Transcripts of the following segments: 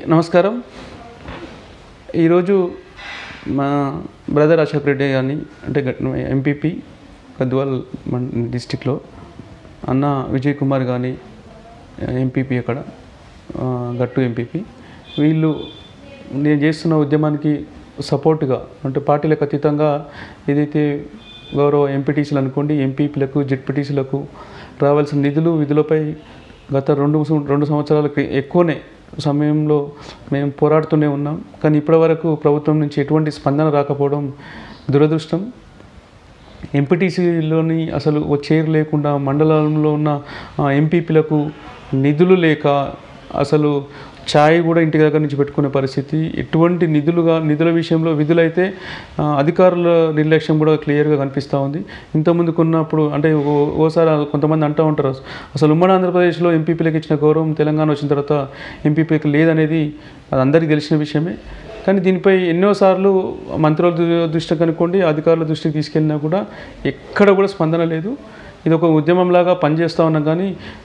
నమస్కారం ఈరోజు మా బ్రదర్ అశోక్ రెడ్డి గారిని అంటే ఎంపీపీ గద్వాల్ మన డిస్టిక్లో అన్న విజయ్ కుమార్ కానీ ఎంపీపీ అక్కడ ఆ, గట్టు ఎంపీపీ వీళ్ళు నేను చేస్తున్న ఉద్యమానికి సపోర్ట్గా అంటే పార్టీలకు అతీతంగా ఏదైతే గౌరవ ఎంపీటీసీలు అనుకోండి ఎంపీపీలకు జెడ్పీటీసీలకు రావాల్సిన నిధులు విధులపై గత రెండు సం- రెండు సంవత్సరాలకి ఎక్కువనే సమయంలో మేము పోరాడుతూనే ఉన్నాం కానీ ఇప్పటివరకు ప్రభుత్వం నుంచి ఎటువంటి స్పందన రాకపోవడం దురదృష్టం ఎంపీటీసీలోని అసలు ఓ చైర్ లేకుండా మండలంలో ఉన్న ఆ, ఎంపీపీలకు నిధులు లేక అసలు ఛాయ్ కూడా ఇంటి దగ్గర నుంచి పెట్టుకునే పరిస్థితి ఎటువంటి నిధులుగా నిధుల విషయంలో విధులైతే ఆ, అధికారుల నిర్లక్ష్యం కూడా క్లియర్గా కనిపిస్తూ ఉంది ఇంతకుముందుకు ఉన్నప్పుడు అంటే ఓ- ఓసారి కొంతమంది అంటూ ఉంటారు అసలు ఉమ్మడి ఆంధ్రప్రదేశ్లో ఎంపీపీలకు ఇచ్చిన గౌరవం తెలంగాణ వచ్చిన తర్వాత ఎంపీపీకి లేదనేది అది అందరికీ తెలిసిన విషయమే కానీ దీనిపై ఎన్నోసార్లు మంత్రుల దృ- దృష్టికి అనుకోండి అధికారుల దృష్టికి తీసుకెళ్ళినా కూడా ఎక్కడ కూడా స్పందన లేదు ఇది ఒక ఉద్యమంలాగా పనిచేస్తూ ఉన్నాం కానీ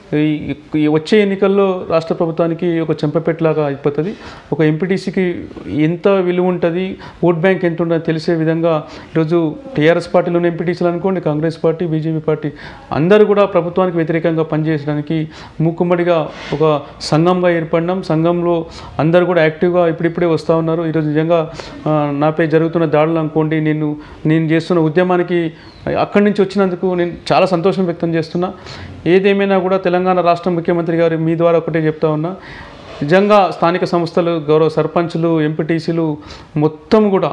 ఈ- ఈ వచ్చే ఎన్నికల్లో రాష్ట్ర ప్రభుత్వానికి ఒక చెంపపెట్టలాగా అయిపోతుంది ఒక ఎంపీటీసీకి ఎంత విలువ ఉంటుంది ఓట్ బ్యాంక్ ఎంత ఉంటుందో తెలిసే విధంగా ఈరోజు టీఆర్ఎస్ పార్టీలోని ఎంపీటీసీలు అనుకోండి కాంగ్రెస్ పార్టీ బీజేపీ పార్టీ అందరూ కూడా ప్రభుత్వానికి వ్యతిరేకంగా పనిచేయడానికి మూకుమ్మడిగా ఒక సంఘంగా ఏర్పడినాం సంఘంలో అందరూ కూడా యాక్టివ్గా ఇప్పుడిప్పుడే వస్తూ ఉన్నారు ఈరోజు నిజంగా ఆ, నాపై జరుగుతున్న దాడులు అనుకోండి నేను నేను చేస్తున్న ఉద్యమానికి అక్కడి నుంచి వచ్చినందుకు నేను చాలా సంతోషం వ్యక్తం చేస్తున్నా ఏదేమైనా కూడా తెలంగాణ రాష్ట్ర ముఖ్యమంత్రి గారు మీ ద్వారా ఒకటే చెప్తా ఉన్నా నిజంగా స్థానిక సంస్థలు గౌరవ సర్పంచులు ఎంపీటీసీలు మొత్తం కూడా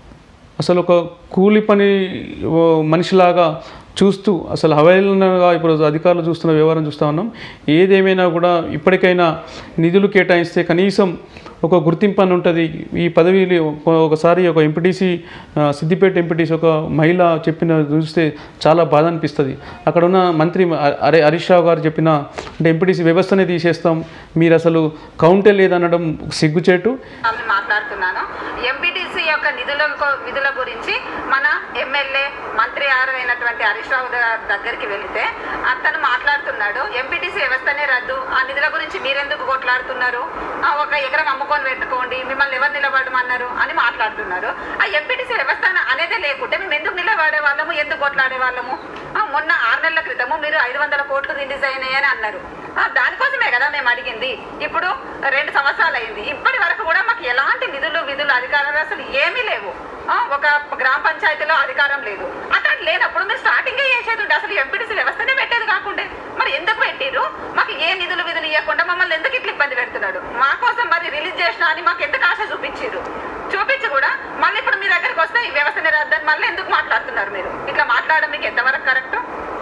అసలు ఒక కూలి పని ఓ మనిషిలాగా చూస్తూ అసలు హవేళనగా ఇప్పుడు అధికారులు చూస్తున్న వ్యవహారం చూస్తూ ఉన్నాం ఏదేమైనా కూడా ఇప్పటికైనా నిధులు కేటాయిస్తే కనీసం ఒక గుర్తింపు అని ఉంటుంది ఈ పదవిని ఒక- ఒకసారి ఒక ఎంపీటీసీ సిద్దిపేట ఎంపీటీసీ ఒక మహిళ చెప్పిన చూస్తే చాలా బాధ అనిపిస్తుంది అక్కడ ఉన్న మంత్రి అరే హరీష్ రావు గారు చెప్పిన అంటే ఎంపీటీసీ వ్యవస్థనే తీసేస్తాం మీరు అసలు కౌంటే లేదనడం సిగ్గుచేటు ఆమె మాట్లాడుతున్నాను ఎంపీటీసీ యొక్క నిధుల కొ- విధుల గురించి మన ఎమ్మెల్యే మంత్రి గారు అయినటువంటి హరీష్ రావు గారి దగ్గరికి వెళితే అతను మాట్లాడుతున్నాడు ఎంపీటీసీ వ్యవస్థనే రద్దు ఆ నిధుల గురించి మీరెందుకు కొట్లాడుతున్నారు ఆ ఒక ఎకరం అమ్ముకొని పెట్టుకోండి మిమ్మల్ని ఎవరు నిలబడమన్నారు అని మాట్లాడుతున్నారు ఆ ఎంపీటీసీ వ్యవస్థ అనేదే లేకుంటే మేము ఎందుకు నిలబడే వాళ్ళము ఎందుకు కొట్లాడే వాళ్ళము ఆ, మొన్న ఆరు నెలల క్రితము మీరు ఐదు వందల కోట్లు రిలీజ్ అయినాయి అని అన్నారు ఆ, దానికోసమే కదా మేము అడిగింది ఇప్పుడు రెండు సంవత్సరాలు అయింది ఇప్పటి వరకు కూడా మాకు ఎలాంటి నిధులు విధులు అధికారాలు అసలు ఏమీ లేవు ఆ, ఒక గ్రామ పంచాయతీలో అధికారం లేదు అట్లా లేనప్పుడు మీరు స్టార్టింగే చేసేది ఉండే అసలు ఎంపీటీసీ వ్యవస్థనే పెట్టేది కాకుండా మరి ఎందుకు పెట్టిరు మాకు ఏ నిధులు విధులు ఇవ్వకుండా మమ్మల్ని ఎందుకు ఇట్లా ఇబ్బంది పెడుతున్నాడు మా కోసం మరి రిలీజ్ చేసినా అని మాకు ఎందుకు ఆశ చూపించారు చూపించి కూడా మళ్ళీ ఇప్పుడు మీ దగ్గరికి వస్తే ఈ వ్యవస్థనే రద్దని మళ్ళీ ఎందుకు మాట్లాడుతున్నారు మీరు ఇట్లా మాట్లాడడం మీకు ఎంతవరకు కరెక్ట్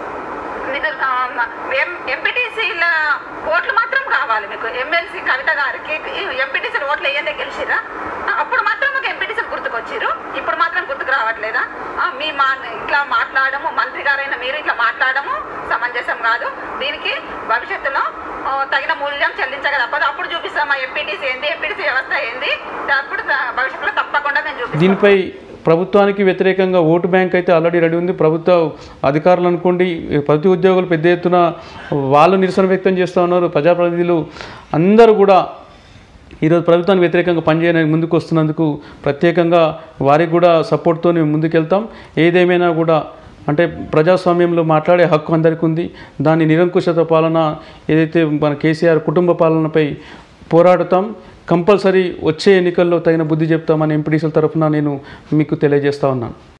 నిధులు ఎంపీటీసీల ఓట్లు మాత్రం కావాలి మీకు ఎమ్మెల్సీ కవిత గారికి ఎంపీటీసీల ఓట్లు వేయందే గెలిచిరా ఆ, అప్పుడు మాత్రం మాకు ఎంపీటీసీలు గుర్తుకొచ్చిరు ఇప్పుడు మాత్రం గుర్తుకు రావట్లేదా ఆ, మీ మా ఇట్లా మాట్లాడము మంత్రి గారైన మీరు ఇట్లా మాట్లాడము సమంజసం కాదు దీనికి భవిష్యత్తులో ఆ, తగిన మూల్యం చెల్లించక తప్పదు అప్పుడు చూపిస్తాం మా ఎంపీటీసీ ఏంది ఎంపీటీసీ వ్యవస్థ ఏంది అప్పుడు త- భవిష్యత్తులో తప్పకుండా మేము చూపిస్తాం దీనిపై ప్రభుత్వానికి వ్యతిరేకంగా ఓటు బ్యాంక్ అయితే ఆల్రెడీ రెడీ ఉంది ప్రభుత్వ అధికారులు అనుకోండి ప్రతి ఉద్యోగులు పెద్ద ఎత్తున వాళ్ళు నిరసన వ్యక్తం చేస్తూ ఉన్నారు ప్రజాప్రతినిధులు అందరూ కూడా ఈరోజు ప్రభుత్వానికి వ్యతిరేకంగా పనిచేయడానికి ముందుకు వస్తున్నందుకు ప్రత్యేకంగా వారికి కూడా సపోర్ట్తో ముందుకెళ్తాం ఏదేమైనా కూడా అంటే ప్రజాస్వామ్యంలో మాట్లాడే హక్కు అందరికీ ఉంది దాని నిరంకుశత పాలన ఏదైతే మన కేసీఆర్ కుటుంబ పాలనపై పోరాడుతాం కంపల్సరీ వచ్చే ఎన్నికల్లో తగిన బుద్ధి చెప్తామని ఎంపీడీసీల తరఫున నేను మీకు తెలియజేస్తా ఉన్నాను